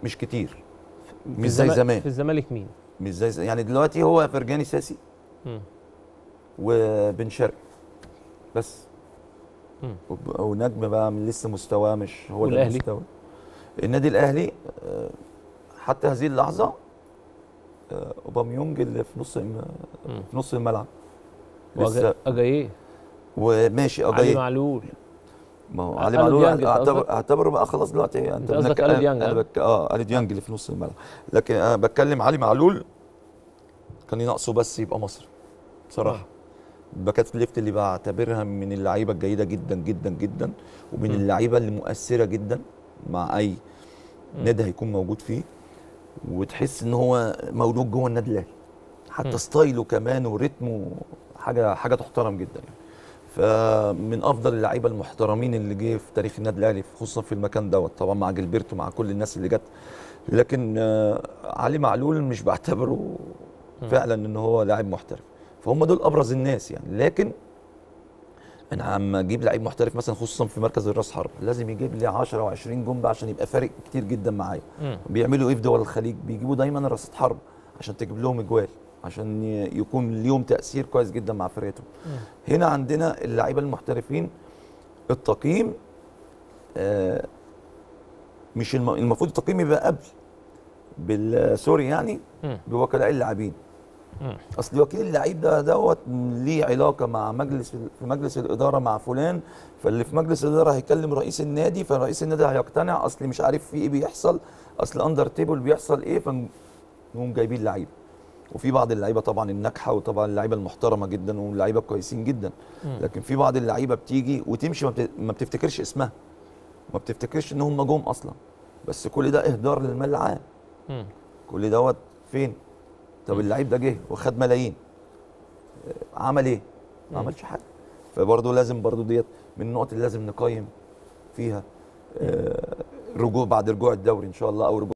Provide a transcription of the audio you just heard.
مش كتير في مش زي الزما- زمان. في الزمالك مين؟ مش زي زي- يعني دلوقتي هو فرجاني ساسي مم. وبن شرقي بس مم. وب- ونجم بقى من لسه مستواه مش هو ده والأهلي؟ المستوى النادي الاهلي آه، حتى هذه اللحظه آه، اوباميونج اللي في نص الم- مم. في نص الملعب لسه وأجا- اجاييه وماشي علي اجاي معلول ما هو علي علي معلول ديانج أنت اعتبر قصدك؟ اعتبره بقى خلاص دلوقتي أنت قصدك بنك- علي ديانج، انا ها؟ بك... اه علي ديانج اللي في نص الملعب لكن انا بتكلم علي معلول كان يناقصه بس يبقى مصري بصراحه باكات ليفت اللي بعتبرها من اللعيبه الجيده جدا جدا جدا ومن مم. اللعيبه اللي مؤثره جدا مع اي مم. نادي هيكون موجود فيه وتحس ان هو مولود جوه النادي الاهلي مم. حتى ستايله كمان وريتمه حاجه حاجه تحترم جدا يعني فمن افضل اللعيبه المحترمين اللي جه في تاريخ النادي الاهلي خصوصا في المكان دوت طبعا مع جilberto مع كل الناس اللي جت لكن آه، علي معلول مش بعتبره مم. فعلا ان هو لاعب محترف فهم دول ابرز الناس يعني لكن انا عم اجيب لعيب محترف مثلا خصوصا في مركز الراس حرب لازم يجيب لي 10 و20 جون بقى عشان يبقى فارق كتير جدا معايا مم. بيعملوا ايه في دول الخليج بيجيبوا دايما رصيد حرب عشان تجيب لهم اجوال عشان ي- يكون ليهم تاثير كويس جدا مع فرقتهم مم. هنا عندنا اللعيبه المحترفين التقييم آه مش الم- المفروض التقييم يبقى قبل بالسوري يعني مم. بوكلاء اللاعبين مم. اصل وكيل اللعيب ده دوت ليه علاقه مع مجلس في مجلس الاداره مع فلان فاللي في مجلس الاداره هيكلم رئيس النادي فرئيس النادي هيقتنع اصل مش عارف في ايه بيحصل اصل اندر تيبل بيحصل ايه فنقوم جايبين لعيبه وفي بعض اللعيبه طبعا الناجحه وطبعا اللعيبه المحترمه جدا واللعيبه كويسين جدا مم. لكن في بعض اللعيبه بتيجي وتمشي ما بت- ما بتفتكرش اسمها ما بتفتكرش ان هم جم اصلا بس كل ده اهدار للمال العام مم. كل دوت فين طب اللعيب ده جه وخد ملايين آه، عمل ايه ما مم. عملش حاجه فبرضه لازم برضه ديت من النقط اللي لازم نقيم فيها آه، رجوع بعد رجوع الدوري ان شاء الله او رجوع